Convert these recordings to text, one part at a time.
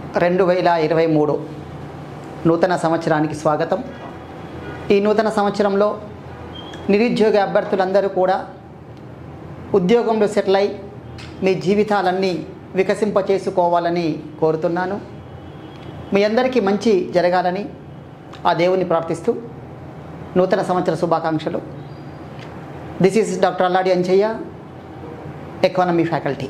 రెండు వేల ఇరవై మూడు నూతన సంవత్సరానికి స్వాగతం ఈ నూతన సంవత్సరంలో నిరుద్యోగ అభ్యర్థులందరూ కూడా ఉద్యోగంలో సెటిల్ అయి మీ జీవితాలన్నీ వికసింపచేసుకోవాలని కోరుతున్నాను మీ అందరికీ మంచి జరగాలని ఆ దేవుని ప్రార్థిస్తూ నూతన సంవత్సర శుభాకాంక్షలు this is doctor Alladi Anchaiah economy faculty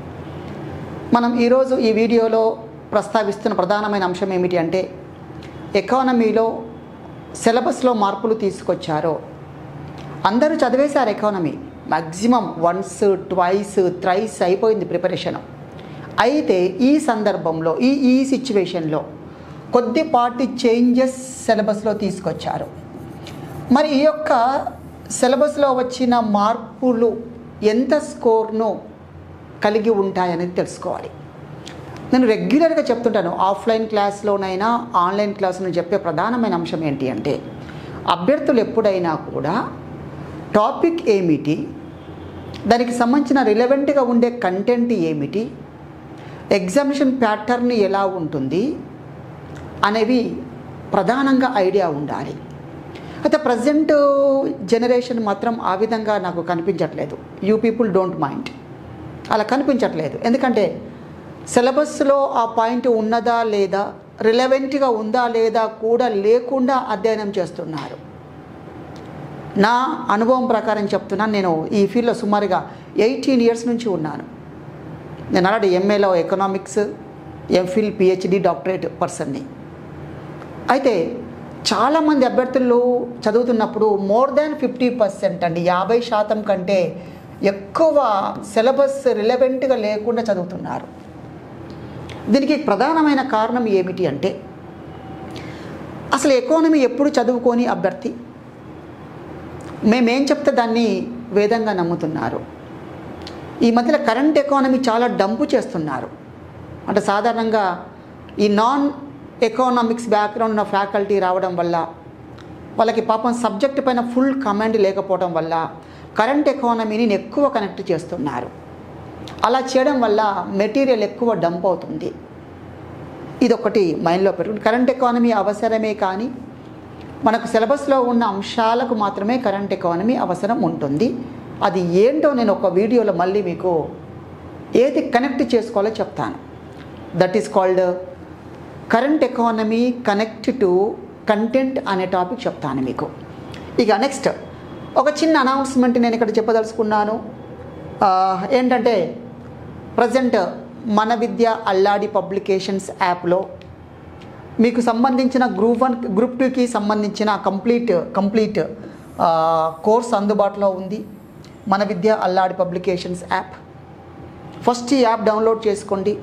మనం ఈరోజు ఈ వీడియోలో ప్రస్తావిస్తున్న ప్రధానమైన అంశం ఏమిటి అంటే ఎకానమీలో సిలబస్లో మార్పులు తీసుకొచ్చారో అందరూ చదివేశారు economy maximum once twice thrice అయిపోయింది ప్రిపరేషన్ అయితే ఈ సందర్భంలో ఈ ఈ సిచ్యువేషన్లో కొద్దిపాటి చేంజెస్ సిలబస్లో తీసుకొచ్చారు మరి ఈ యొక్క సిలబస్లో వచ్చిన మార్పులు ఎంత స్కోర్ను కలిగి ఉంటాయనేది తెలుసుకోవాలి నేను రెగ్యులర్గా చెప్తుంటాను ఆఫ్లైన్ క్లాస్లోనైనా ఆన్లైన్ క్లాస్లో చెప్పే ప్రధానమైన అంశం ఏంటి అంటే అభ్యర్థులు ఎప్పుడైనా కూడా టాపిక్ ఏమిటి దానికి సంబంధించిన రిలవెంట్గా ఉండే కంటెంట్ ఏమిటి ఎగ్జామినేషన్ ప్యాటర్న్ ఎలా ఉంటుంది అనేవి ప్రధానంగా ఐడియా ఉండాలి అయితే ప్రజెంట్ జనరేషన్ మాత్రం ఆ విధంగా నాకు కనిపించట్లేదు యూ పీపుల్ డోంట్ మైండ్ అలా కనిపించట్లేదు ఎందుకంటే సిలబస్లో ఆ పాయింట్ ఉన్నదా లేదా రిలవెంట్గా ఉందా లేదా కూడా లేకుండా అధ్యయనం చేస్తున్నారు నా అనుభవం ప్రకారం చెప్తున్నాను నేను ఈ ఫీల్డ్లో సుమారుగా ఎయిటీన్ ఇయర్స్ నుంచి ఉన్నాను నేను ఆల్రెడీ ఎంఏలో ఎకనామిక్స్ ఎంఫిల్ పిహెచ్డి డాక్టరేట్ పర్సన్ని అయితే చాలామంది అభ్యర్థులు చదువుతున్నప్పుడు మోర్ దాన్ ఫిఫ్టీ పర్సెంట్ అండి యాభై శాతం కంటే ఎక్కువ సిలబస్ రిలవెంట్గా లేకుండా చదువుతున్నారు దీనికి ప్రధానమైన కారణం ఏమిటి అంటే అసలు ఎకానమీ ఎప్పుడు చదువుకొని అభ్యర్థి మేమేం చెప్తే దాన్ని వేదంగా నమ్ముతున్నారు ఈ మధ్యలో కరెంట్ ఎకానమీ చాలా డంపు చేస్తున్నారు అంటే సాధారణంగా ఈ నాన్ ఎకనామిక్స్ బ్యాక్గ్రౌండ్ ఉన్న ఫ్యాకల్టీ రావడం వల్ల వాళ్ళకి పాపం సబ్జెక్ట్ పైన ఫుల్ కమాండ్ లేకపోవడం వల్ల కరెంట్ ఎకానమీని ఎక్కువ కనెక్ట్ చేస్తున్నారు అలా చేయడం వల్ల మెటీరియల్ ఎక్కువ డంప్ అవుతుంది ఇదొకటి మైండ్లో పెట్టుకుని కరెంట్ ఎకానమీ అవసరమే కానీ మనకు సిలబస్లో ఉన్న అంశాలకు మాత్రమే కరెంట్ ఎకానమీ అవసరం ఉంటుంది అది ఏంటో నేను ఒక వీడియోలో మళ్ళీ మీకు ఏది కనెక్ట్ చేసుకోవాలో చెప్తాను that is called current economy connect to content అనే టాపిక్ చెప్తాను మీకు ఇక నెక్స్ట్ ఒక చిన్న అనౌన్స్మెంట్ నేను ఇక్కడ చెప్పదలుచుకున్నాను ఆ, ఏంటంటే ప్రజెంట్ మన విద్య అల్లాడి పబ్లికేషన్స్ యాప్లో మీకు సంబంధించిన గ్రూప్ వన్ గ్రూప్ టూకి సంబంధించిన కంప్లీట్ కంప్లీట్ ఆ, కోర్స్ అందుబాటులో ఉంది మన Vidya Alladi publications app first ఈ యాప్ డౌన్లోడ్ చేసుకోండి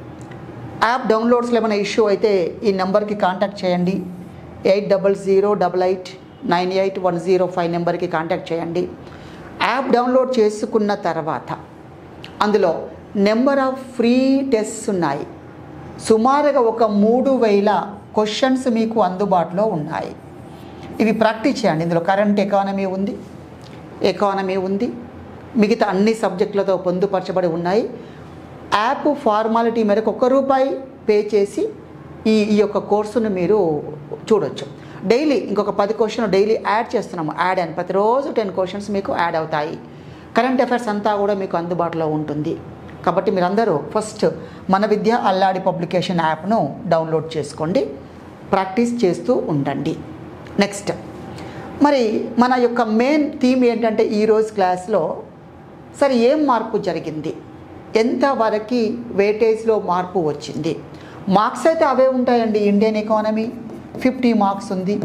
యాప్ డౌన్లోడ్స్లో ఏమైనా ఇష్యూ అయితే ఈ నెంబర్కి కాంటాక్ట్ చేయండి eight double zero double eight nine eight one zero five నెంబర్కి కాంటాక్ట్ చేయండి యాప్ డౌన్లోడ్ చేసుకున్న తర్వాత అందులో నెంబర్ ఆఫ్ ఫ్రీ టెస్ట్స్ ఉన్నాయి సుమారుగా ఒక మూడు వేల క్వశ్చన్స్ మీకు అందుబాటులో ఉన్నాయి ఇవి ప్రాక్టీస్ చేయండి ఇందులో కరెంట్ ఎకానమీ ఉంది ఎకానమీ ఉంది మిగతా అన్ని సబ్జెక్టులతో పొందుపరచబడి ఉన్నాయి యాప్ ఫార్మాలిటీ మేరకు ఒక్క రూపాయి పే చేసి ఈ ఈ యొక్క కోర్సును మీరు చూడొచ్చు డైలీ ఇంకొక పది క్వశ్చన్ డైలీ యాడ్ చేస్తున్నాము యాడ్ అని ప్రతిరోజు టెన్ క్వశ్చన్స్ మీకు యాడ్ అవుతాయి కరెంట్ అఫైర్స్ అంతా కూడా మీకు అందుబాటులో ఉంటుంది కాబట్టి మీరందరూ ఫస్ట్ మన విద్య అల్లాడి పబ్లికేషన్ యాప్ను డౌన్లోడ్ చేసుకోండి ప్రాక్టీస్ చేస్తూ ఉండండి నెక్స్ట్ మరి మన యొక్క మెయిన్ థీమ్ ఏంటంటే ఈరోజు క్లాస్లో సరే ఏం మార్పు జరిగింది ఎంతవరకు వేటేజ్లో మార్పు వచ్చింది మార్క్స్ అయితే అవే ఉంటాయండి ఇండియన్ ఎకానమీ ఫిఫ్టీ మార్క్స్ ఉంది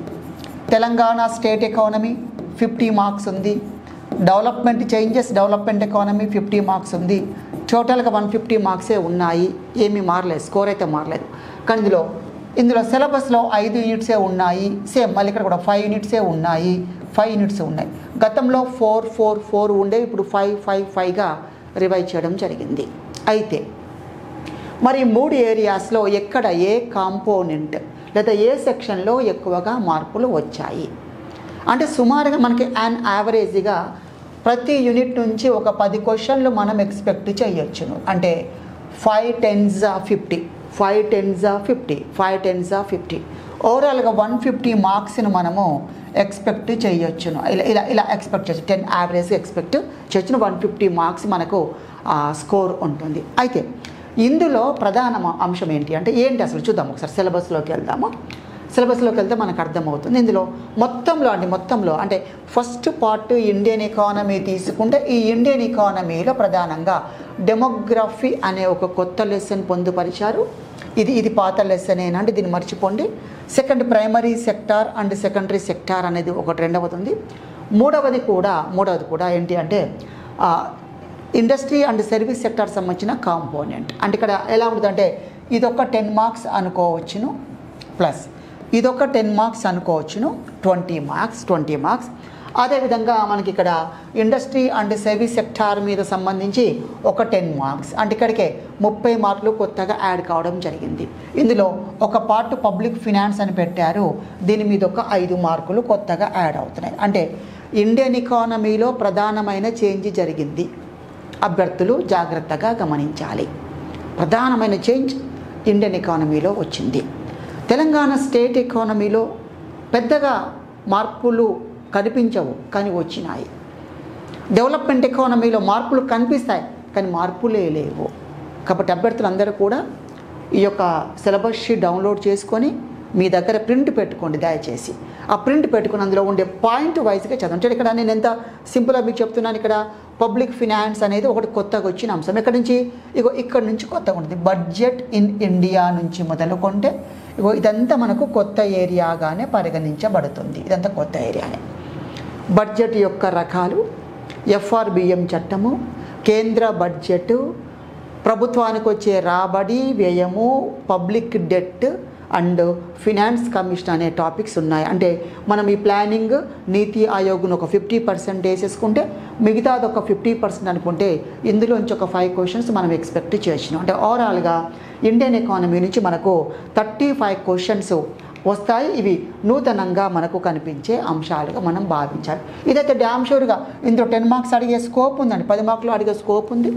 Telangana state economy fifty marks ఉంది development changes development economy fifty marks ఉంది టోటల్గా వన్ ఫిఫ్టీ మార్క్సే ఉన్నాయి ఏమీ మారలేదు స్కోర్ అయితే మారలేదు కానీ ఇందులో ఇందులో సిలబస్లో ఐదు యూనిట్సే ఉన్నాయి సేమ్ మళ్ళీ ఇక్కడ కూడా ఫైవ్ యూనిట్సే ఉన్నాయి ఫైవ్ యూనిట్స్ ఉన్నాయి గతంలో ఫోర్ ఫోర్ ఫోర్ ఉండే ఇప్పుడు ఫైవ్ ఫైవ్ ఫైవ్గా రివైజ్ చేయడం జరిగింది అయితే మరి ఈ మూడు ఏరియాస్లో ఎక్కడ ఏ కాంపోనెంట్ లేదా ఏ సెక్షన్లో ఎక్కువగా మార్పులు వచ్చాయి అంటే సుమారుగా మనకి యాన్ యావరేజ్గా ప్రతి యూనిట్ నుంచి ఒక పది క్వశ్చన్లు మనం ఎక్స్పెక్ట్ చేయొచ్చును అంటే ఫైవ్ టెన్స్ ఫిఫ్టీ ఫైవ్ టెన్జా ఫిఫ్టీ ఫైవ్ టెన్జా ఫిఫ్టీ ఓవరాల్గా వన్ ఫిఫ్టీ మార్క్స్ని మనము ఎక్స్పెక్ట్ చేయొచ్చును ఇలా ఇలా ఇలా ఎక్స్పెక్ట్ చేయొచ్చు టెన్ యావరేజ్గా ఎక్స్పెక్ట్ చేయొచ్చును వన్ ఫిఫ్టీ మార్క్స్ మనకు స్కోర్ ఉంటుంది అయితే ఇందులో ప్రధాన మ- అంశం ఏంటి అంటే ఏంటి అసలు చూద్దాం ఒకసారి సిలబస్లోకి వెళ్దాము సిలబస్లోకి వెళ్తే మనకు అర్థమవుతుంది ఇందులో మొత్తంలో అండి మొత్తంలో అంటే ఫస్ట్ పార్ట్ ఇండియన్ ఎకానమీ తీసుకుంటే ఈ ఇండియన్ ఎకానమీలో ప్రధానంగా డెమోగ్రఫీ అనే ఒక కొత్త లెసన్ పొందుపరిచారు ఇది ఇది పాత లెసన్ అంటే దీన్ని మర్చిపోండి second primary sector and secondary sector అనేది ఒకటి రెండవది ఉంది మూడవది కూడా మూడవది కూడా ఏంటి అంటే ఆ, ఇండస్ట్రీ అండ్ సర్వీస్ సెక్టార్ సంబంధించిన కాంపోనెంట్ అంటే ఇక్కడ ఎలా ఉంటుందంటే ఇదొక టెన్ మార్క్స్ అనుకోవచ్చును ప్లస్ ఇదొక టెన్ మార్క్స్ అనుకోవచ్చును ట్వంటీ మార్క్స్ ట్వంటీ మార్క్స్ అదేవిధంగా మనకి ఇక్కడ ఇండస్ట్రీ అండ్ సర్వీస్ సెక్టార్ మీద సంబంధించి ఒక టెన్ మార్క్స్ అంటే ఇక్కడికే ముప్పై మార్కులు కొత్తగా యాడ్ కావడం జరిగింది ఇందులో ఒక పార్ట్ పబ్లిక్ ఫినాన్స్ అని పెట్టారు దీని మీద ఒక ఐదు మార్కులు కొత్తగా యాడ్ అవుతున్నాయి అంటే ఇండియన్ ఎకానమీలో ప్రధానమైన చేంజ్ జరిగింది అభ్యర్థులు జాగ్రత్తగా గమనించాలి ప్రధానమైన చేంజ్ ఇండియన్ ఎకానమీలో వచ్చింది తెలంగాణ స్టేట్ ఎకానమీలో పెద్దగా మార్పులు కనిపించవు కానీ వచ్చినాయి డెవలప్మెంట్ ఎకానమీలో మార్పులు కనిపిస్తాయి కానీ మార్పులే లేవు కాబట్టి అభ్యర్థులందరూ కూడా ఈ యొక్క సిలబస్ షీట్ డౌన్లోడ్ చేసుకొని మీ దగ్గర ప్రింట్ పెట్టుకోండి దయచేసి ఆ ప్రింట్ పెట్టుకుని అందులో ఉండే పాయింట్ వైజ్గా చదవండి అంటే ఇక్కడ నేను ఎంత సింపుల్గా మీకు చెప్తున్నాను ఇక్కడ పబ్లిక్ ఫినాన్స్ అనేది ఒకటి కొత్తగా వచ్చిన అంశం ఎక్కడి నుంచి ఇగో ఇక్కడ నుంచి కొత్తగా ఉంటుంది బడ్జెట్ ఇన్ ఇండియా నుంచి మొదలుకుంటే ఇగో ఇదంతా మనకు కొత్త ఏరియాగానే పరిగణించబడుతుంది ఇదంతా కొత్త ఏరియానే బడ్జెట్ యొక్క రకాలు ఎఫ్ఆర్బిఎం చట్టము కేంద్ర బడ్జెట్ ప్రభుత్వానికి వచ్చే రాబడి వ్యయము public debt and finance commission అనే టాపిక్స్ ఉన్నాయి అంటే మనం ఈ ప్లానింగ్ నీతి ఆయోగ్ను ఒక ఫిఫ్టీ పర్సెంట్ వేసేసుకుంటే మిగతాది ఒక ఫిఫ్టీ పర్సెంట్ అనుకుంటే ఇందులోంచి ఒక ఫైవ్ క్వశ్చన్స్ మనం ఎక్స్పెక్ట్ చేసినాం అంటే ఓవరాల్గా ఇండియన్ ఎకానమీ నుంచి మనకు థర్టీ ఫైవ్ క్వశ్చన్స్ వస్తాయి ఇవి నూతనంగా మనకు కనిపించే అంశాలుగా మనం భావించాలి ఇదైతే డ్యామ్ షూర్గా ఇందులో టెన్ మార్క్స్ అడిగే స్కోప్ ఉందండి పది మార్కులు అడిగే స్కోప్ ఉంది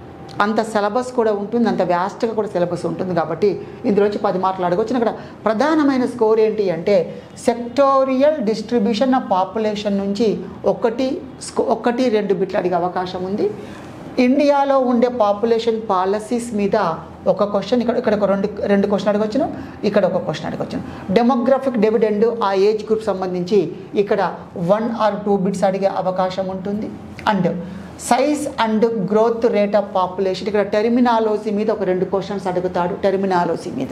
అంత సిలబస్ కూడా ఉంటుంది అంత వ్యాస్ట్గా కూడా సిలబస్ ఉంటుంది కాబట్టి ఇందులోంచి పది మార్కులు అడగొచ్చు ఇక్కడ ప్రధానమైన స్కోర్ ఏంటి అంటే సెక్టోరియల్ డిస్ట్రిబ్యూషన్ ఆఫ్ పాపులేషన్ నుంచి ఒకటి స్కో ఒకటి రెండు బిట్లు అడిగే అవకాశం ఉంది ఇండియాలో ఉండే పాపులేషన్ పాలసీస్ మీద ఒక క్వశ్చన్ ఇక్కడ ఇక్కడ ఒక రెండు రెండు క్వశ్చన్ అడగొచ్చును ఇక్కడ ఒక క్వశ్చన్ అడగొచ్చును డెమోగ్రఫిక్ డివిడెండ్ ఆ ఏజ్ గ్రూప్ సంబంధించి ఇక్కడ వన్ ఆర్ టూ బిట్స్ అడిగే అవకాశం ఉంటుంది and size and growth rate of population ఇక్కడ టెర్మినాలజీ మీద ఒక రెండు క్వశ్చన్స్ అడుగుతాడు టెర్మినాలజీ మీద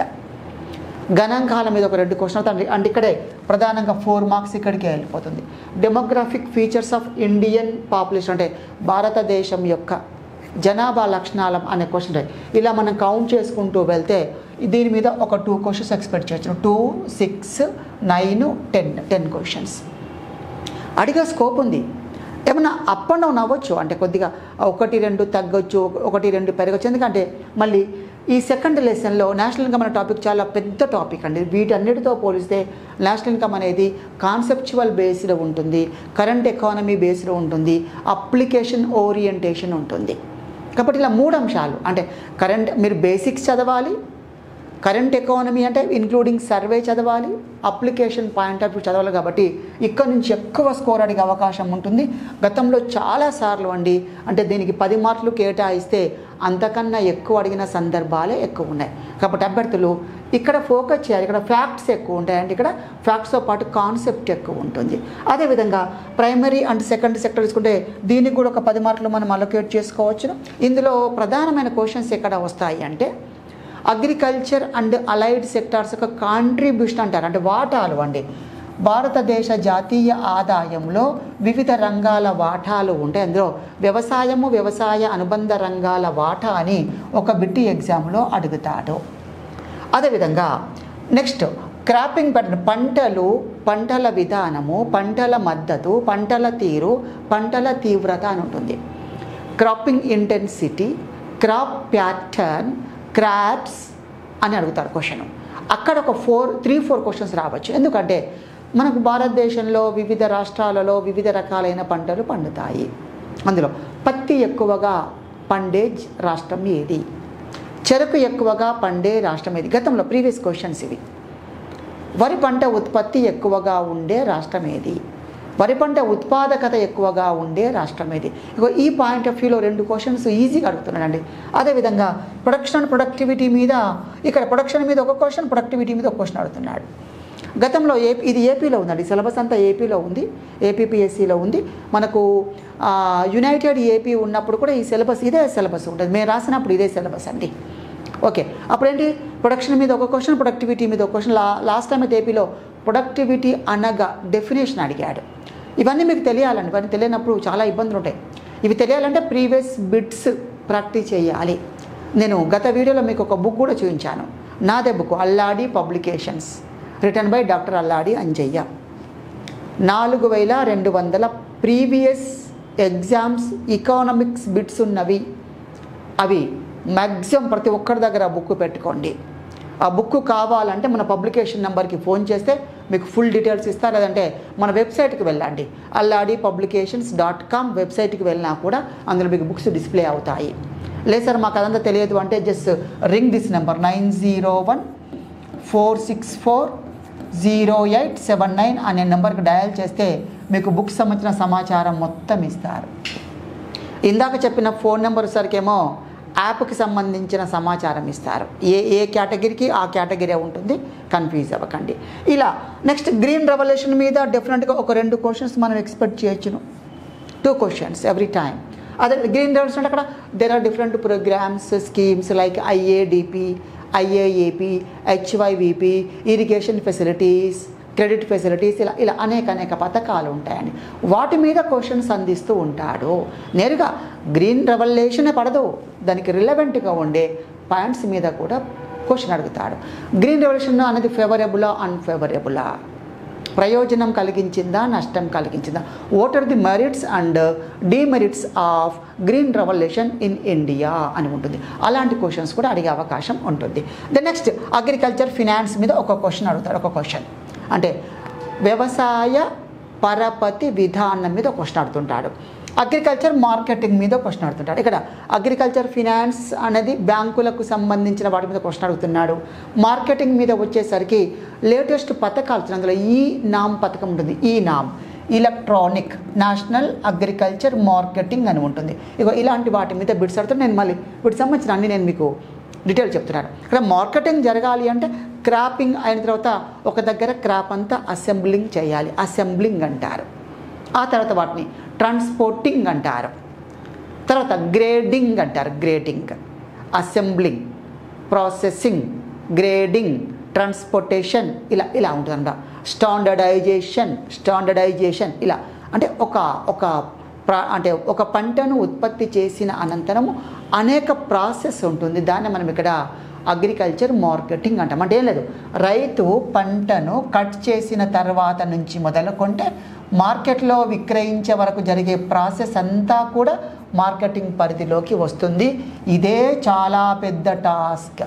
గణాంకాల మీద ఒక రెండు క్వశ్చన్ అవుతాయి అంటే ఇక్కడే ప్రధానంగా ఫోర్ మార్క్స్ ఇక్కడికే వెళ్ళిపోతుంది demographic features of Indian population అంటే భారతదేశం యొక్క జనాభా లక్షణాల అనే క్వశ్చన్ ఉంటాయి ఇలా మనం కౌంట్ చేసుకుంటూ వెళ్తే దీని మీద ఒక టూ క్వశ్చన్స్ ఎక్స్పెక్ట్ చేయొచ్చు two six nine ten ten questions అడిగే స్కోప్ ఉంది ఏమన్నా అప్ అండ్ డౌన్ అవ్వచ్చు అంటే కొద్దిగా ఒకటి రెండు తగ్గొచ్చు ఒకటి రెండు పెరగచ్చు ఎందుకంటే మళ్ళీ ఈ సెకండ్ లెసన్లో నేషనల్ ఇన్కమ్ అనే టాపిక్ చాలా పెద్ద టాపిక్ అండి వీటన్నిటితో పోలిస్తే నేషనల్ ఇన్కమ్ అనేది కాన్సెప్చువల్ బేస్డ్ ఉంటుంది కరెంట్ ఎకానమీ బేస్డ్ ఉంటుంది అప్లికేషన్ ఓరియంటేషన్ ఉంటుంది కాబట్టి ఇలా మూడు అంశాలు అంటే కరెంట్ మీరు బేసిక్స్ చదవాలి కరెంట్ ఎకానమీ అంటే ఇంక్లూడింగ్ సర్వే చదవాలి అప్లికేషన్ పాయింట్ ఆఫ్ వ్యూ చదవాలి కాబట్టి ఇక్కడ నుంచి ఎక్కువ స్కోర్ అడిగే అవకాశం ఉంటుంది గతంలో చాలాసార్లు అండి అంటే దీనికి పది మార్కులు కేటాయిస్తే అంతకన్నా ఎక్కువ అడిగిన సందర్భాలే ఎక్కువ ఉన్నాయి కాబట్టి అభ్యర్థులు ఇక్కడ ఫోకస్ చేయాలి ఇక్కడ ఫ్యాక్ట్స్ ఎక్కువ ఉంటాయి అంటే ఇక్కడ ఫ్యాక్ట్స్తో పాటు కాన్సెప్ట్ ఎక్కువ ఉంటుంది అదేవిధంగా ప్రైమరీ అండ్ సెకండరీ సెక్టర్ తీసుకుంటే దీనికి కూడా ఒక పది మార్కులు మనం అలొకేట్ చేసుకోవచ్చు ఇందులో ప్రధానమైన క్వశ్చన్స్ ఎక్కడ వస్తాయి అంటే అగ్రికల్చర్ అండ్ అలైడ్ సెక్టార్స్ యొక్క కాంట్రిబ్యూషన్ అంటారు అంటే వాటాలు అండి భారతదేశ జాతీయ ఆదాయంలో వివిధ రంగాల వాటాలు ఉంటాయి అందులో వ్యవసాయము వ్యవసాయ అనుబంధ రంగాల వాటా అని ఒక బిట్టి ఎగ్జామ్లో అడుగుతాడు అదేవిధంగా నెక్స్ట్ క్రాపింగ్ ప్యాటర్న్ పంటలు పంటల విధానము పంటల మద్దతు పంటల తీరు పంటల తీవ్రత అని ఉంటుంది cropping intensity crop pattern crops అని అడుగుతారు క్వశ్చన్ అక్కడ ఒక ఫోర్ త్రీ ఫోర్ క్వశ్చన్స్ రావచ్చు ఎందుకంటే మనకు భారతదేశంలో వివిధ రాష్ట్రాలలో వివిధ రకాలైన పంటలు పండుతాయి అందులో పత్తి ఎక్కువగా పండే రాష్ట్రం ఏది చెరకు ఎక్కువగా పండే రాష్ట్రం ఏది గతంలో ప్రీవియస్ క్వశ్చన్స్ ఇవి వరి పంట ఉత్పత్తి ఎక్కువగా ఉండే రాష్ట్రం ఏది వరి పంట ఉత్పాదకత ఎక్కువగా ఉండే రాష్ట్రం ఏది ఇగో ఈ పాయింట్ ఆఫ్ వ్యూలో రెండు క్వశ్చన్స్ ఈజీగా అడుగుతున్నానండి అదేవిధంగా ప్రొడక్షన్ ప్రొడక్టివిటీ మీద ఇక్కడ ప్రొడక్షన్ మీద ఒక క్వశ్చన్ ప్రొడక్టివిటీ మీద ఒక క్వశ్చన్ అడుగుతున్నాడు గతంలో ఏ ఇది ఏపీలో ఉందండి సిలబస్ అంతా ఏపీలో ఉంది ఏపీపీఎస్సీలో ఉంది మనకు ఆ, యునైటెడ్ ఏపీ ఉన్నప్పుడు కూడా ఈ సిలబస్ ఇదే సిలబస్ ఉంటుంది మేము రాసినప్పుడు ఇదే సిలబస్ అండి ఓకే అప్పుడేంటి ప్రొడక్షన్ మీద ఒక క్వశ్చన్ ప్రొడక్టివిటీ మీద ఒక క్వశ్చన్ లా లాస్ట్ టైం అయితే ఏపీలో ప్రొడక్టివిటీ అనగా డెఫినేషన్ అడిగాడు ఇవన్నీ మీకు తెలియాలండి ఇవన్నీ తెలియనప్పుడు చాలా ఇబ్బందులు ఉంటాయి ఇవి తెలియాలంటే ప్రీవియస్ బిట్స్ ప్రాక్టీస్ చేయాలి నేను గత వీడియోలో మీకు ఒక బుక్ కూడా చూపించాను నాదే book Alladi publications written by doctor Alladi Anjaiah నాలుగు వేల రెండు వందల ప్రీవియస్ ఎగ్జామ్స్ ఎకనామిక్స్ బిట్స్ ఉన్నవి అవి మ్యాక్సిమం ప్రతి ఒక్కరి దగ్గర ఆ బుక్ పెట్టుకోండి ఆ బుక్ కావాలంటే మన పబ్లికేషన్ నెంబర్కి ఫోన్ చేస్తే మీకు ఫుల్ డీటెయిల్స్ ఇస్తారు లేదంటే మన వెబ్సైట్కి వెళ్ళండి అల్లాడి పబ్లికేషన్స్ డాట్ కామ్ వెబ్సైట్కి వెళ్ళినా కూడా అందులో మీకు బుక్స్ డిస్ప్లే అవుతాయి లేదు సార్ మాకు అదంతా తెలియదు అంటే just ring this number nine zero one four six four zero eight seven nine అనే నెంబర్కి డయల్ చేస్తే మీకు బుక్ సంబంధించిన సమాచారం మొత్తం ఇస్తారు ఇందాక చెప్పిన ఫోన్ నెంబర్ సరికేమో యాప్కి సంబంధించిన సమాచారం ఇస్తారు ఏ ఏ కేటగిరీకి ఆ కేటగిరీ ఉంటుంది కన్ఫ్యూజ్ అవ్వకండి ఇలా నెక్స్ట్ గ్రీన్ రెవల్యూషన్ మీద డెఫినెట్గా ఒక రెండు క్వశ్చన్స్ మనం ఎక్స్పెక్ట్ చేయొచ్చును టూ క్వశ్చన్స్ ఎవ్రీ టైమ్ అదే గ్రీన్ రెవల్యూషన్ అంటే అక్కడ there are different programmes schemes like IADP IAAP HYVP irrigation facilities credit facilities ఇలా ఇలా అనేక అనేక పథకాలు ఉంటాయండి వాటి మీద క్వశ్చన్స్ అందిస్తూ ఉంటాడు నేరుగా గ్రీన్ రెవల్యూషనే పడదు దానికి రిలవెంట్గా ఉండే పాయింట్స్ మీద కూడా క్వశ్చన్ అడుగుతాడు గ్రీన్ రెవల్యూషన్ అనేది ఫేవరబులా అన్ఫేవరబులా ప్రయోజనం కలిగించిందా నష్టం కలిగించిందా what are the merits and demerits of green revolution in India అని ఉంటుంది అలాంటి క్వశ్చన్స్ కూడా అడిగే అవకాశం ఉంటుంది ద నెక్స్ట్ అగ్రికల్చర్ ఫినాన్స్ మీద ఒక క్వశ్చన్ అడుగుతాడు ఒక క్వశ్చన్ అంటే వ్యవసాయ పరపతి విధానం మీద ఒక క్వశ్చన్ అడుగుతుంటాడు అగ్రికల్చర్ మార్కెటింగ్ మీద క్వశ్చన్ అడుగుతుంటాడు ఇక్కడ అగ్రికల్చర్ ఫినాన్స్ అనేది బ్యాంకులకు సంబంధించిన వాటి మీద క్వశ్చన్ అడుగుతున్నాడు మార్కెటింగ్ మీద వచ్చేసరికి లేటెస్ట్ పథకాలు వచ్చినాయి. అందులో ఈ నామ్ పథకం ఉంటుంది ఈ NAM electronic national agriculture marketing అని ఉంటుంది ఇగో ఇలాంటి వాటి మీద బిడ్స్ అడుగుతాను నేను మళ్ళీ వీటికి సంబంధించిన అన్ని నేను మీకు డీటెయిల్ చెప్తున్నాను ఇక్కడ మార్కెటింగ్ జరగాలి అంటే క్రాపింగ్ అయిన తర్వాత ఒక దగ్గర క్రాప్ అంతా అసెంబ్లింగ్ చేయాలి అసెంబ్లింగ్ అంటారు ఆ తర్వాత వాటిని ట్రాన్స్పోర్టింగ్ అంటారు తర్వాత గ్రేడింగ్ అంటారు grading assembling processing grading transportation ఇలా ఇలా ఉంటుందంట స్టాండర్డైజేషన్ స్టాండర్డైజేషన్ ఇలా అంటే ఒక ఒక ప్రా అంటే ఒక పంటను ఉత్పత్తి చేసిన అనంతరము అనేక ప్రాసెస్ ఉంటుంది దాన్ని మనం ఇక్కడ అగ్రికల్చర్ మార్కెటింగ్ అంటాం అంటే ఏం లేదు రైతు పంటను కట్ చేసిన తర్వాత నుంచి మొదలుకుంటే మార్కెట్లో విక్రయించే వరకు జరిగే ప్రాసెస్ అంతా కూడా మార్కెటింగ్ పరిధిలోకి వస్తుంది ఇదే చాలా పెద్ద టాస్క్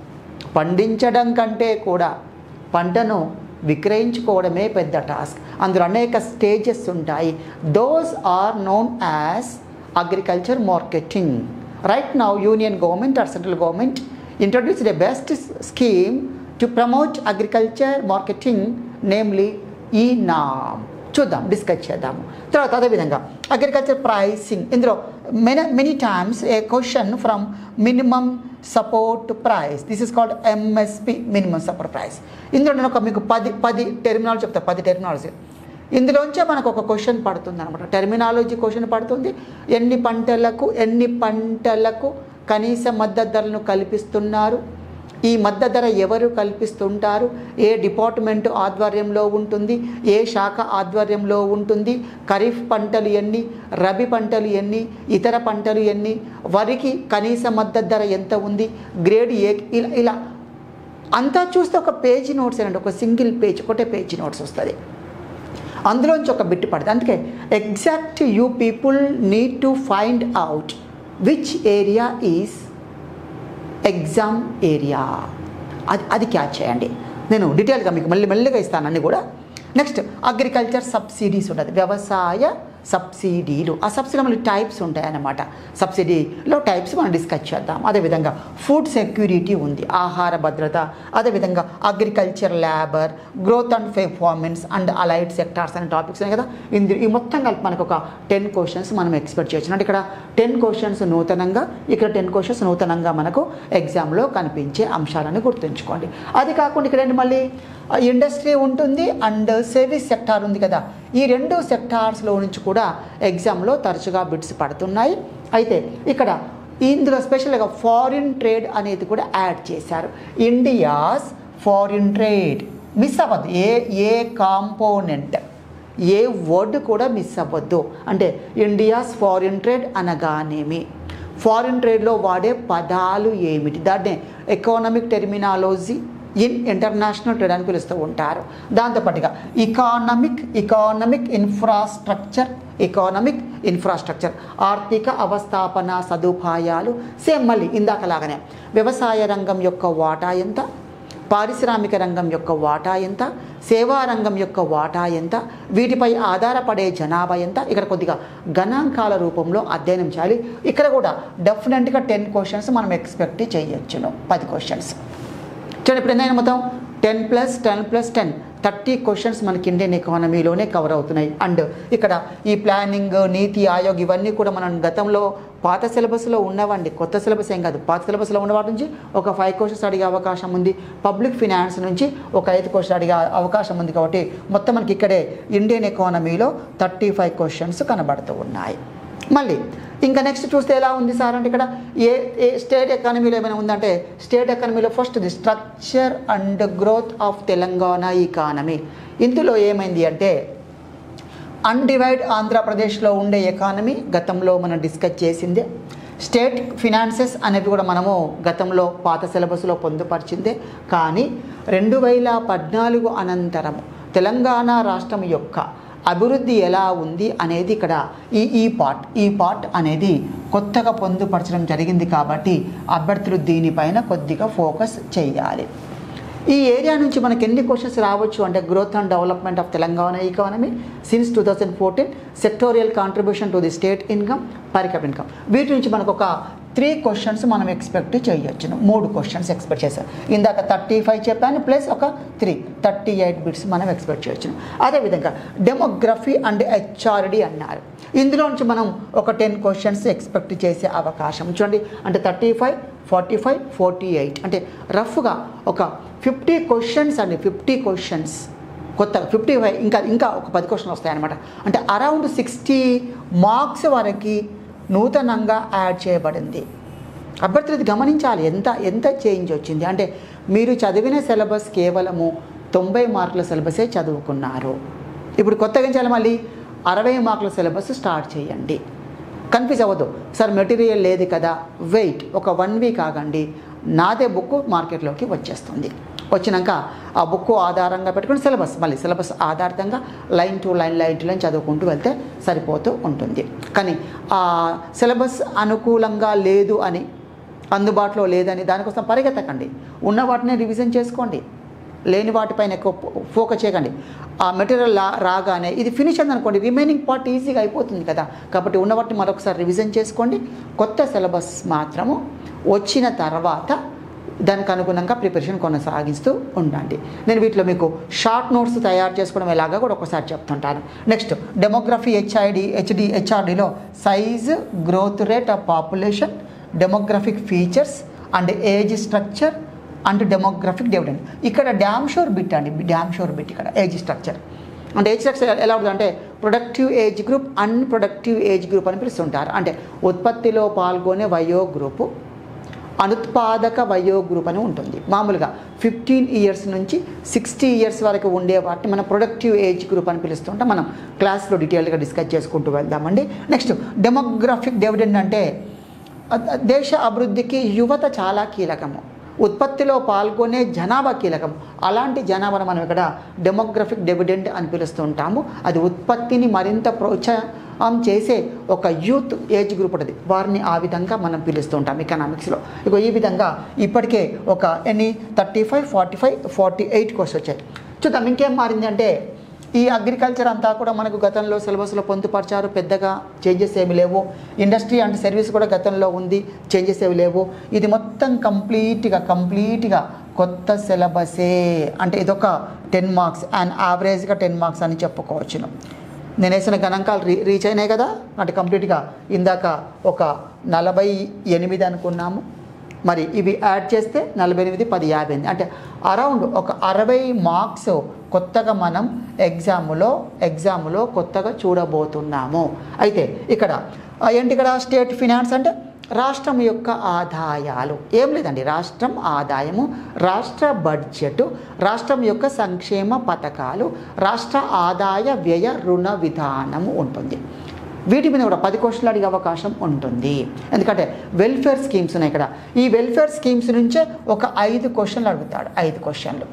పండించడం కంటే కూడా పంటను విక్రయించుకోవడమే పెద్ద టాస్క్ అందులో అనేక స్టేజెస్ ఉంటాయి those are known as agriculture marketing right now union government or central government introduced a best scheme to promote agriculture marketing namely ఈ నామ్ చూద్దాం డిస్కస్ చేద్దాము తర్వాత అదేవిధంగా అగ్రికల్చర్ ప్రైసింగ్ ఇందులో many many times a question from minimum support price this is called MSP minimum support price ఇందులో నేను ఒక మీకు పది పది టెర్మినాలజీ చెప్తాను పది టెర్మినాలజీ ఇందులోంచే మనకు ఒక క్వశ్చన్ పడుతుంది అనమాట టెర్మినాలజీ క్వశ్చన్ పడుతుంది ఎన్ని పంటలకు ఎన్ని పంటలకు కనీస మద్దతు ధరలను కల్పిస్తున్నారు ఈ మద్దతు ధర ఎవరు కల్పిస్తుంటారు ఏ డిపార్ట్మెంట్ ఆధ్వర్యంలో ఉంటుంది ఏ శాఖ ఆధ్వర్యంలో ఉంటుంది ఖరీఫ్ పంటలు ఎన్ని రబీ పంటలు ఎన్ని ఇతర పంటలు ఎన్ని వరికి కనీస మద్దతు ధర ఎంత ఉంది గ్రేడ్ ఏ ఇలా ఇలా అంతా చూస్తే ఒక పేజీ నోట్స్ అండి ఒక సింగిల్ పేజ్ ఒకటే పేజీ నోట్స్ వస్తుంది అందులోంచి ఒక బిట్ పడుతుంది అందుకే exact you people need to find out which area is exam area అది అది క్యాచ్ చేయండి నేను డీటెయిల్గా మీకు మళ్ళీ మెల్లిగా ఇస్తాను అన్నీ కూడా నెక్స్ట్ అగ్రికల్చర్ సబ్సిడీస్ ఉంటుంది వ్యవసాయ సబ్సిడీలు ఆ సబ్సిడీ మళ్ళీ టైప్స్ ఉంటాయన్నమాట సబ్సిడీలో టైప్స్ మనం డిస్కస్ చేద్దాం అదేవిధంగా ఫుడ్ సెక్యూరిటీ ఉంది ఆహార భద్రత అదేవిధంగా agriculture labour growth and performance and allied sectors అనే టాపిక్స్ ఉన్నాయి కదా ఇందు ఈ మొత్తం కలిపి మనకు ఒక టెన్ క్వశ్చన్స్ మనం ఎక్స్పెక్ట్ చేయొచ్చు అంటే ఇక్కడ టెన్ క్వశ్చన్స్ నూతనంగా ఇక్కడ టెన్ క్వశ్చన్స్ నూతనంగా మనకు ఎగ్జామ్లో కనిపించే అంశాలను గుర్తుంచుకోండి అది కాకుండా ఇక్కడ ఏంటి మళ్ళీ ఇండస్ట్రీ ఉంటుంది అండ్ సర్వీస్ సెక్టార్ ఉంది కదా ఈ రెండు సెక్టార్స్లో నుంచి కూడా ఎగ్జామ్లో తరచుగా బిట్స్ పడుతున్నాయి అయితే ఇక్కడ ఇందులో స్పెషల్గా ఫారిన్ ట్రేడ్ అనేది కూడా యాడ్ చేశారు ఇండియాస్ ఫారిన్ ట్రేడ్ మిస్ అవ్వద్దు ఏ ఏ కాంపోనెంట్ ఏ వర్డ్ కూడా మిస్ అవ్వద్దు అంటే ఇండియాస్ ఫారిన్ ట్రేడ్ అనగానేమి ఫారిన్ ట్రేడ్లో వాడే పదాలు ఏమిటి దాన్నే economic terminology in international trade అని పిలుస్తూ ఉంటారు దాంతోపాటుగా economic economic infrastructure economic infrastructure ఆర్థిక అవస్థాపన సదుపాయాలు సేమ్ మళ్ళీ ఇందాకలాగానే వ్యవసాయ రంగం యొక్క వాటా ఎంత పారిశ్రామిక రంగం యొక్క వాటా ఎంత సేవా రంగం యొక్క వాటా ఎంత వీటిపై ఆధారపడే జనాభా ఎంత ఇక్కడ కొద్దిగా గణాంకాల రూపంలో అధ్యయనం చేయాలి ఇక్కడ కూడా డెఫినెట్గా టెన్ క్వశ్చన్స్ మనం ఎక్స్పెక్ట్ చేయొచ్చును పది క్వశ్చన్స్ చూడండి ఇప్పుడు ఎంతైనా మొత్తం ten plus ten plus ten thirty questions మనకి ఇండియన్ ఎకానమీలోనే కవర్ అవుతున్నాయి అండ్ ఇక్కడ ఈ ప్లానింగ్ నీతి ఆయోగ్ ఇవన్నీ కూడా మనం గతంలో పాత సిలబస్లో ఉన్నవండి కొత్త సిలబస్ ఏం కాదు పాత సిలబస్లో ఉన్న వాటి నుంచి ఒక ఫైవ్ క్వశ్చన్స్ అడిగే అవకాశం ఉంది పబ్లిక్ ఫినాన్స్ నుంచి ఒక ఐదు క్వశ్చన్ అడిగే అవకాశం ఉంది కాబట్టి మొత్తం మనకి ఇక్కడే ఇండియన్ ఎకానమీలో థర్టీ ఫైవ్ క్వశ్చన్స్ కనబడుతూ ఉన్నాయి మళ్ళీ ఇంకా నెక్స్ట్ చూస్తే ఎలా ఉంది సార్ అంటే ఇక్కడ ఏ ఏ స్టేట్ ఎకానమీలో ఏమైనా ఉందంటే స్టేట్ ఎకానమీలో first the structure and growth of Telangana economy ఇందులో ఏమైంది అంటే అన్డివైడ్ ఆంధ్రప్రదేశ్లో ఉండే ఎకానమీ గతంలో మనం డిస్కస్ చేసిందే స్టేట్ ఫినాన్సెస్ అనేవి కూడా మనము గతంలో పాత సిలబస్లో పొందుపరిచిందే కానీ రెండు వేల పద్నాలుగు అనంతరం తెలంగాణ రాష్ట్రం యొక్క అభివృద్ధి ఎలా ఉంది అనేది ఇక్కడ ఈ ఈ పార్ట్ ఈ పార్ట్ అనేది కొత్తగా పొందుపరచడం జరిగింది కాబట్టి అభ్యర్థులు దీనిపైన కొద్దిగా ఫోకస్ చేయాలి ఈ ఏరియా నుంచి మనకి ఎన్ని క్వశ్చన్స్ రావచ్చు అంటే growth and development of Telangana economy since two thousand fourteen sectoral contribution to the state income per capita income వీటి నుంచి మనకు ఒక త్రీ క్వశ్చన్స్ మనం ఎక్స్పెక్ట్ చేయొచ్చును మూడు క్వశ్చన్స్ ఎక్స్పెక్ట్ చేశాం ఇందాక థర్టీ ఫైవ్ చెప్పాను ప్లస్ ఒక త్రీ థర్టీ ఎయిట్ బిట్స్ మనం ఎక్స్పెక్ట్ చేయొచ్చును అదేవిధంగా డెమోగ్రఫీ అండ్ హెచ్ఆర్డి అన్నారు ఇందులో నుంచి మనం ఒక టెన్ క్వశ్చన్స్ ఎక్స్పెక్ట్ చేసే అవకాశం చూడండి అంటే thirty five forty five forty eight అంటే రఫ్గా ఒక ఫిఫ్టీ క్వశ్చన్స్ అండి ఫిఫ్టీ క్వశ్చన్స్ కొత్త ఫిఫ్టీ ఫైవ్ ఇంకా ఇంకా ఒక పది క్వశ్చన్లు వస్తాయన్నమాట అంటే అరౌండ్ సిక్స్టీ మార్క్స్ వరకు నూతనంగా యాడ్ చేయబడింది అభ్యర్థులు ఇది గమనించాలి ఎంత ఎంత చేంజ్ వచ్చింది అంటే మీరు చదివిన సిలబస్ కేవలము తొంభై మార్కుల సిలబసే చదువుకున్నారు ఇప్పుడు కొత్తగా ఏం చేయాలి మళ్ళీ అరవై మార్కుల సిలబస్ స్టార్ట్ చేయండి కన్ఫ్యూజ్ అవ్వద్దు సార్ మెటీరియల్ లేదు కదా వెయిట్ ఒక వన్ వీక్ ఆగండి నాదే బుక్ మార్కెట్లోకి వచ్చేస్తుంది వచ్చినాక ఆ బుక్ ఆధారంగా పెట్టుకుని సిలబస్ మళ్ళీ సిలబస్ ఆధారితంగా line to line line to line చదువుకుంటూ వెళ్తే సరిపోతూ ఉంటుంది కానీ ఆ సిలబస్ అనుకూలంగా లేదు అని అందుబాటులో లేదని దానికోసం పరిగెత్తకండి ఉన్న వాటిని రివిజన్ చేసుకోండి లేని వాటిపైన ఎక్కువ ఫోకస్ చేయకండి ఆ మెటీరియల్ లా రాగానే ఇది ఫినిష్ అయింది అనుకోండి రిమైనింగ్ పార్ట్ ఈజీగా అయిపోతుంది కదా కాబట్టి ఉన్న వాటిని మరొకసారి రివిజన్ చేసుకోండి కొత్త సిలబస్ మాత్రము వచ్చిన తర్వాత దానికి అనుగుణంగా ప్రిపరేషన్ కొనసాగిస్తూ ఉండండి నేను వీటిలో మీకు షార్ట్ నోట్స్ తయారు చేసుకోవడం ఎలాగా కూడా ఒకసారి చెప్తుంటాను నెక్స్ట్ డెమోగ్రఫీ హెచ్ఐడి హెచ్డి హెచ్ఆర్డిలో size growth rate of population demographic features and age structure and demographic dividend ఇక్కడ డ్యామ్ షోర్ బిట్ అండి డ్యామ్ షోర్ బిట్ ఇక్కడ ఏజ్ స్ట్రక్చర్ అంటే ఏజ్ స్ట్రక్చర్ ఎలా ఉంటుంది అంటే productive age group unproductive age group అని పిలుస్తుంటారు అంటే ఉత్పత్తిలో పాల్గొనే వయో గ్రూపు అనుత్పాదక వయో గ్రూప్ అని ఉంటుంది మామూలుగా ఫిఫ్టీన్ ఇయర్స్ నుంచి సిక్స్టీ ఇయర్స్ వరకు ఉండే వాటిని మనం ప్రొడక్టివ్ ఏజ్ గ్రూప్ అని పిలుస్తుంటాం మనం క్లాస్లో డీటెయిల్గా డిస్కస్ చేసుకుంటూ వెళ్దామండి నెక్స్ట్ డెమోగ్రఫిక్ డివిడెండ్ అంటే అ- దేశ అభివృద్ధికి యువత చాలా కీలకము ఉత్పత్తిలో పాల్గొనే జనాభా కీలకం అలాంటి జనాభాను మనం ఇక్కడ డెమోగ్రఫిక్ డివిడెండ్ అని పిలుస్తూ ఉంటాము అది ఉత్పత్తిని మరింత ప్రోత్సాహం చేసే ఒక యూత్ ఏజ్ గ్రూప్ ఉంటుంది వారిని ఆ విధంగా మనం పిలుస్తూ ఉంటాం ఎకనామిక్స్లో ఇక ఈ విధంగా ఇప్పటికే ఒక ఎన్ని thirty five forty five forty eight course వచ్చాయి చూద్దాం ఇంకేం మారింది అంటే ఈ అగ్రికల్చర్ అంతా కూడా మనకు గతంలో సిలబస్లో పొందుపరిచారు పెద్దగా చేంజెస్ ఏమి లేవు ఇండస్ట్రీ అండ్ సర్వీస్ కూడా గతంలో ఉంది చేంజెస్ ఏమి లేవు ఇది మొత్తం కంప్లీట్గా కంప్లీట్గా కొత్త సిలబసే అంటే ఇదొక టెన్ మార్క్స్ అండ్ యావరేజ్గా టెన్ మార్క్స్ అని చెప్పుకోవచ్చును నేను వేసిన గణాంకాలు రీ రీచ్ అయినాయి కదా అంటే కంప్లీట్గా ఇందాక ఒక నలభై ఎనిమిది అనుకున్నాము మరి ఇవి యాడ్ చేస్తే నలభై ఎనిమిది పది యాభై ఎనిమిది అంటే అరౌండ్ ఒక అరవై మార్క్స్ కొత్తగా మనం ఎగ్జామ్లో ఎగ్జామ్లో కొత్తగా చూడబోతున్నాము అయితే ఇక్కడ ఆ, ఏంటి ఇక్కడ స్టేట్ ఫినాన్స్ అంటే రాష్ట్రం యొక్క ఆదాయాలు ఏం లేదండి రాష్ట్రం ఆదాయము రాష్ట్ర బడ్జెట్ రాష్ట్రం యొక్క సంక్షేమ పథకాలు రాష్ట్ర ఆదాయ వ్యయ రుణ విధానము ఉంటుంది వీటి మీద కూడా పది క్వశ్చన్లు అడిగే అవకాశం ఉంటుంది ఎందుకంటే వెల్ఫేర్ స్కీమ్స్ ఉన్నాయి ఇక్కడ ఈ వెల్ఫేర్ స్కీమ్స్ నుంచే ఒక ఐదు క్వశ్చన్లు అడుగుతాడు ఐదు క్వశ్చన్లు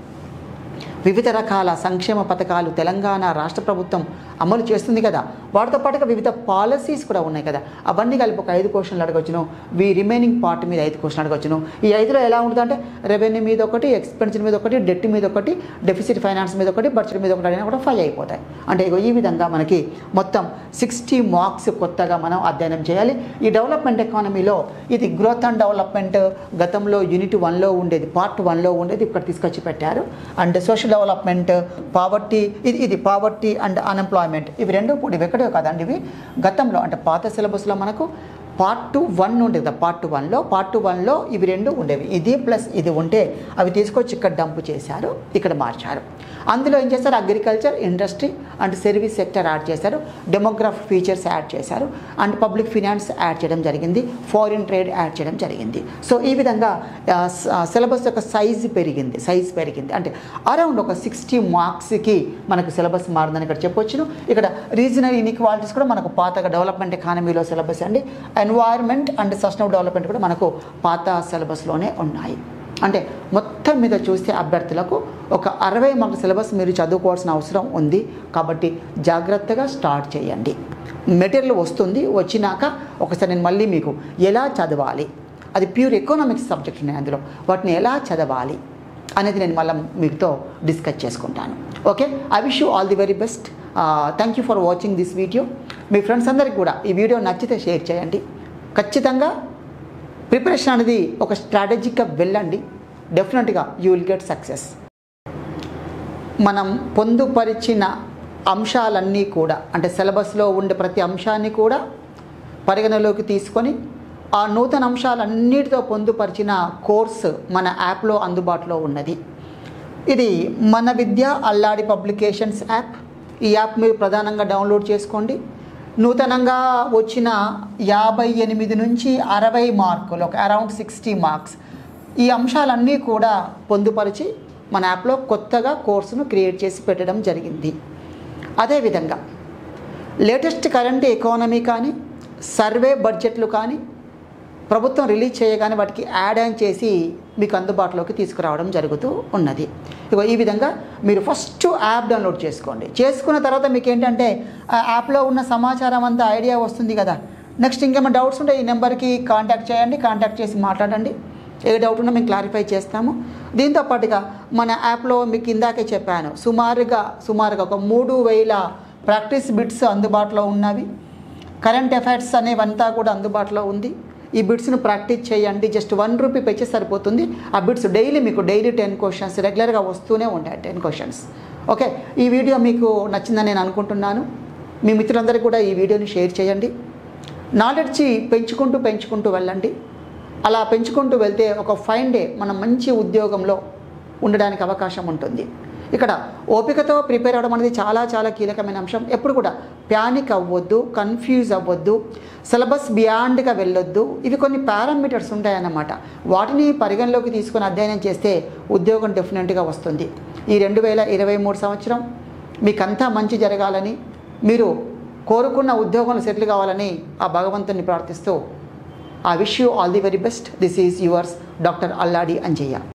వివిధ రకాల సంక్షేమ పథకాలు తెలంగాణ రాష్ట్ర ప్రభుత్వం అమలు చేస్తుంది కదా వాటితో పాటుగా వివిధ పాలసీస్ కూడా ఉన్నాయి కదా అవన్నీ కలిపి ఒక ఐదు క్వశ్చన్లు అడగొచ్చును వీ రిమైనింగ్ పార్ట్ మీద ఐదు క్వశ్చన్లు అడగొచ్చును ఈ ఐదులో ఎలా ఉంటుందంటే రెవెన్యూ మీద ఒకటి ఎక్స్పెన్సర్ మీద ఒకటి డెట్ మీద ఒకటి డెఫిసిట్ ఫైనాన్స్ మీద ఒకటి బడ్జెట్ మీద ఒకటి అడిగినా కూడా ఫైవ్ అయిపోతాయి అంటే ఇగో ఈ విధంగా మనకి మొత్తం సిక్స్టీ మార్క్స్ కొత్తగా మనం అధ్యయనం చేయాలి ఈ డెవలప్మెంట్ ఎకానమీలో ఇది గ్రోత్ అండ్ డెవలప్మెంట్ గతంలో యూనిట్ వన్లో ఉండేది పార్ట్ వన్లో ఉండేది ఇక్కడ తీసుకొచ్చి పెట్టారు అండ్ సోషల్ డెవలప్మెంట్ పావర్టీ ఇది ఇది పావర్టీ అండ్ అన్ఎంప్లాయ్మెంట్ ఇవి రెండు ఇప్పుడు ఇవి ఎక్కడే కదండి ఇవి గతంలో అంటే పాత సిలబస్లో మనకు పార్ట్ వన్ ఉండేది పార్ట్ వన్లో పార్ట్ వన్లో ఇవి రెండు ఉండేవి ఇది ప్లస్ ఇది ఉంటే అవి తీసుకొచ్చి ఇక్కడ డంప్ చేశారు ఇక్కడ మార్చారు అందులో ఏం చేశారు agriculture industry and service sector add చేశారు డెమోగ్రాఫిక్ ఫీచర్స్ యాడ్ చేశారు అండ్ పబ్లిక్ ఫినాన్స్ యాడ్ చేయడం జరిగింది ఫారిన్ ట్రేడ్ యాడ్ చేయడం జరిగింది సో ఈ విధంగా సిలబస్ యొక్క సైజు పెరిగింది సైజ్ పెరిగింది అంటే అరౌండ్ ఒక సిక్స్టీ మార్క్స్కి మనకు సిలబస్ మారిందని ఇక్కడ చెప్పొచ్చును ఇక్కడ రీజనల్ ఇన్ఈక్వాలిటీస్ కూడా మనకు పాతగా డెవలప్మెంట్ ఎకానమీలో సిలబస్ అండి ఎన్వైర్న్మెంట్ అండ్ సస్టైనబుల్ డెవలప్మెంట్ కూడా మనకు పాత సిలబస్లోనే ఉన్నాయి అంటే మొత్తం మీద చూస్తే అభ్యర్థులకు ఒక అరవై మార్కుల సిలబస్ మీరు చదువుకోవాల్సిన అవసరం ఉంది కాబట్టి జాగ్రత్తగా స్టార్ట్ చేయండి మెటీరియల్ వస్తుంది వచ్చినాక ఒకసారి నేను మళ్ళీ మీకు ఎలా చదవాలి అది ప్యూర్ ఎకనామిక్స్ సబ్జెక్ట్ ఉన్నాయి అందులో వాటిని ఎలా చదవాలి అనేది నేను మళ్ళీ మీతో డిస్కస్ చేసుకుంటాను okay I wish you all the very best thank you for watching this video మీ ఫ్రెండ్స్ అందరికీ కూడా ఈ వీడియో నచ్చితే షేర్ చేయండి ఖచ్చితంగా ప్రిపరేషన్ అనేది ఒక స్ట్రాటజిక్గా వెళ్ళండి డెఫినెట్గా యూ విల్ గెట్ సక్సెస్ మనం పొందుపరిచిన అంశాలన్నీ కూడా అంటే సిలబస్లో ఉండే ప్రతి అంశాన్ని కూడా పరిగణలోకి తీసుకొని ఆ నూతన అంశాలన్నిటితో పొందుపరిచిన కోర్సు మన యాప్లో అందుబాటులో ఉన్నది ఇది మన విద్య అల్లాడి పబ్లికేషన్స్ యాప్ ఈ యాప్ మీరు ప్రధానంగా డౌన్లోడ్ చేసుకోండి నూతనంగా వచ్చిన యాభై ఎనిమిది నుంచి అరవై మార్కులు ఒక అరౌండ్ సిక్స్టీ మార్క్స్ ఈ అంశాలన్నీ కూడా పొందుపరిచి మన యాప్లో కొత్తగా కోర్సును క్రియేట్ చేసి పెట్టడం జరిగింది అదేవిధంగా లేటెస్ట్ కరెంట్ ఎకానమీ కానీ సర్వే బడ్జెట్లు కానీ ప్రభుత్వం రిలీజ్ చేయగానే వాటికి యాడ్ ఆన్ చేసి మీకు అందుబాటులోకి తీసుకురావడం జరుగుతూ ఉన్నది ఇగో ఈ విధంగా మీరు ఫస్ట్ యాప్ డౌన్లోడ్ చేసుకోండి చేసుకున్న తర్వాత మీకు ఏంటంటే ఆ యాప్లో ఉన్న సమాచారం అంతా ఐడియా వస్తుంది కదా నెక్స్ట్ ఇంకేమైనా డౌట్స్ ఉంటే ఈ నెంబర్కి కాంటాక్ట్ చేయండి కాంటాక్ట్ చేసి మాట్లాడండి ఏ డౌట్ ఉన్నా మేము క్లారిఫై చేస్తాము దీంతో పాటుగా మన యాప్లో మీకు ఇందాకే చెప్పాను సుమారుగా సుమారుగా ఒక మూడు వేల ప్రాక్టీస్ బిట్స్ అందుబాటులో ఉన్నవి కరెంట్ అఫైర్స్ అనేవంతా కూడా అందుబాటులో ఉంది ఈ బిట్స్ను ప్రాక్టీస్ చేయండి జస్ట్ వన్ రూపీ పెచ్చే సరిపోతుంది ఆ బిట్స్ డైలీ మీకు డైలీ టెన్ క్వశ్చన్స్ రెగ్యులర్గా వస్తూనే ఉంటాయి టెన్ క్వశ్చన్స్ ఓకే ఈ వీడియో మీకు నచ్చిందని నేను అనుకుంటున్నాను మీ మిత్రులందరికీ కూడా ఈ వీడియోని షేర్ చేయండి నాలెడ్జ్ పెంచుకుంటూ పెంచుకుంటూ వెళ్ళండి అలా పెంచుకుంటూ వెళ్తే ఒక ఫైన్ డే మనం మంచి ఉద్యోగంలో ఉండడానికి అవకాశం ఉంటుంది ఇక్కడ ఓపికతో ప్రిపేర్ అవ్వడం అనేది చాలా చాలా కీలకమైన అంశం ఎప్పుడు కూడా ప్యానిక్ అవ్వద్దు కన్ఫ్యూజ్ అవ్వద్దు సిలబస్ బియాండ్గా వెళ్ళొద్దు ఇవి కొన్ని పారామీటర్స్ ఉంటాయన్నమాట వాటిని పరిగణలోకి తీసుకొని అధ్యయనం చేస్తే ఉద్యోగం డెఫినెట్గా వస్తుంది ఈ రెండు వేల ఇరవై మూడు సంవత్సరం మీకంతా మంచి జరగాలని మీరు కోరుకున్న ఉద్యోగంలో సెటిల్ కావాలని ఆ భగవంతుని ప్రార్థిస్తూ I wish you all the very best. This is yours, Dr. Alladi Anjaya.